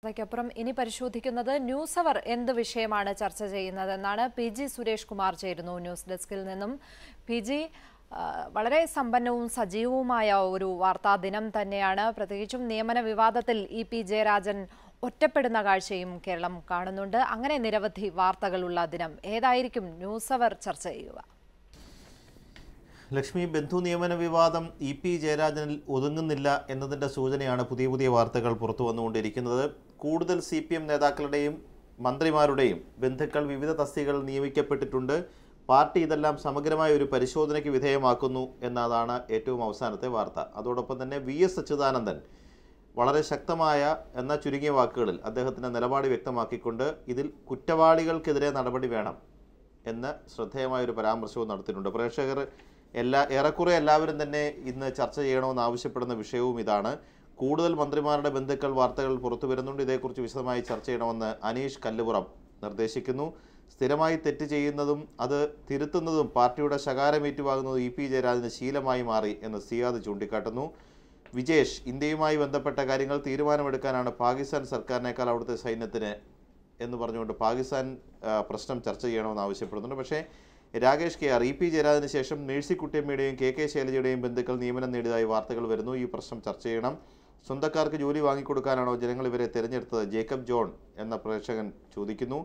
അതയ്ക്കപ്പുറം ഇനി പരിശോധിക്കുന്നത് ന്യൂസ് അവർ എന്ത് വിഷയമാണ് ചർച്ച ചെയ്യുന്നതെന്നാണ് പി ജി സുരേഷ് കുമാർ ചേരുന്നു ന്യൂസ് ഡെസ്കിൽ നിന്നും പി ജി ആ, വളരെ സമ്പന്നവും സജീവവുമായ ഒരു വാർത്താ ദിനം തന്നെയാണ് പ്രത്യേകിച്ചും നിയമന വിവാദത്തിൽ ഇ പി ജയരാജൻ ഒറ്റപ്പെടുന്ന കാഴ്ചയും കേരളം കാണുന്നുണ്ട് അങ്ങനെ നിരവധി വാർത്തകളുള്ള ദിനം ഏതായിരിക്കും ന്യൂസ് അവർ ചർച്ച ചെയ്യുക ലക്ഷ്മി ബന്ധു നിയമന വിവാദം ഇ പി ജയരാജനിൽ ഒതുങ്ങുന്നില്ല എന്നതിൻ്റെ സൂചനയാണ് പുതിയ പുതിയ വാർത്തകൾ പുറത്തു വന്നുകൊണ്ടിരിക്കുന്നത് കൂടുതൽ സി പി എം നേതാക്കളുടെയും മന്ത്രിമാരുടെയും ബന്ധുക്കൾ വിവിധ തസ്തികകൾ നിയമിക്കപ്പെട്ടിട്ടുണ്ട് പാർട്ടി ഇതെല്ലാം സമഗ്രമായ ഒരു പരിശോധനയ്ക്ക് വിധേയമാക്കുന്നു എന്നതാണ് ഏറ്റവും അവസാനത്തെ വാർത്ത അതോടൊപ്പം തന്നെ വി എസ് അച്യുതാനന്ദൻ വളരെ ശക്തമായ എന്ന ചുരുങ്ങിയ വാക്കുകളിൽ അദ്ദേഹത്തിൻ്റെ നിലപാട് വ്യക്തമാക്കിക്കൊണ്ട് ഇതിൽ കുറ്റവാളികൾക്കെതിരെ നടപടി വേണം എന്ന് ശ്രദ്ധേയമായ ഒരു പരാമർശവും നടത്തിയിട്ടുണ്ട് പ്രേക്ഷകർ എല്ലാ ഏറെക്കുറെ എല്ലാവരും തന്നെ ഇന്ന് ചർച്ച ചെയ്യണമെന്ന് ആവശ്യപ്പെടുന്ന വിഷയവും ഇതാണ് കൂടുതൽ മന്ത്രിമാരുടെ ബന്ധുക്കൾ വാർത്തകൾ പുറത്തു വരുന്നുണ്ട് ഇതേക്കുറിച്ച് വിശദമായി ചർച്ച ചെയ്യണമെന്ന് അനീഷ് കല്ലുപുറം നിർദ്ദേശിക്കുന്നു സ്ഥിരമായി തെറ്റ് ചെയ്യുന്നതും അത് തിരുത്തുന്നതും പാർട്ടിയുടെ ശകാരം ഏറ്റുവാങ്ങുന്നതും ഇ പി ജയരാജന് ശീലമായി മാറി എന്ന് സിയാദ് ചൂണ്ടിക്കാട്ടുന്നു വിജേഷ് ഇന്ത്യയുമായി ബന്ധപ്പെട്ട കാര്യങ്ങൾ തീരുമാനമെടുക്കാനാണ് പാകിസ്ഥാൻ സർക്കാരിനേക്കാൾ അവിടുത്തെ സൈന്യത്തിന് എന്ന് പറഞ്ഞുകൊണ്ട് പാകിസ്ഥാൻ ആ, പ്രശ്നം ചർച്ച ചെയ്യണമെന്ന് ആവശ്യപ്പെടുന്നുണ്ട് പക്ഷേ Rakesh K R E P ജയരാജന് ശേഷം മേഴ്സിക്കുട്ടിയമ്മയുടെയും കെ കെ ശൈലജയുടെയും ബന്ധുക്കൾ നിയമനം നേടിയതായി വാർത്തകൾ വരുന്നു ഈ പ്രശ്നം ചർച്ച ചെയ്യണം സ്വന്തക്കാർക്ക് ജോലി വാങ്ങിക്കൊടുക്കാനാണോ ജനങ്ങൾ ഇവരെ തിരഞ്ഞെടുത്തത് ജേക്കബ് ജോൺ എന്ന പ്രേക്ഷകൻ ചോദിക്കുന്നു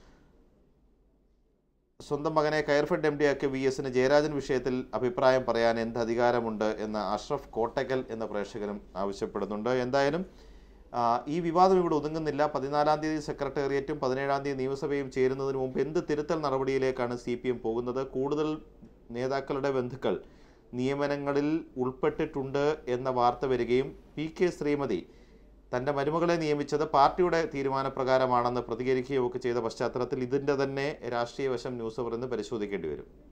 സ്വന്തം മകനെ കയർഫെഡ് എം ഡിയാക്കിയ വി എസിന് ജയരാജൻ വിഷയത്തിൽ അഭിപ്രായം പറയാൻ എന്ത് അധികാരമുണ്ട് എന്ന് അഷ്റഫ് കോട്ടക്കൽ എന്ന പ്രേക്ഷകനും ആവശ്യപ്പെടുന്നുണ്ട് എന്തായാലും ആ, ഈ വിവാദം ഇവിടെ ഒതുങ്ങുന്നില്ല പതിനാലാം തീയതി സെക്രട്ടേറിയറ്റും പതിനേഴാം തീയതി നിയമസഭയും ചേരുന്നതിന് മുമ്പ് എന്ത് തിരുത്തൽ നടപടിയിലേക്കാണ് സി പി എം പോകുന്നത് കൂടുതൽ നേതാക്കളുടെ ബന്ധുക്കൾ നിയമനങ്ങളിൽ ഉൾപ്പെട്ടിട്ടുണ്ട് എന്ന വാർത്ത വരികയും പി കെ ശ്രീമതി തൻ്റെ മരുമകളെ നിയമിച്ചത് പാർട്ടിയുടെ തീരുമാനപ്രകാരമാണെന്ന് പ്രതികരിക്കുകയും ഒക്കെ ചെയ്ത പശ്ചാത്തലത്തിൽ ഇതിൻ്റെ തന്നെ രാഷ്ട്രീയ വശം ന്യൂസ് അവർ ഇന്ന് പരിശോധിക്കേണ്ടി വരും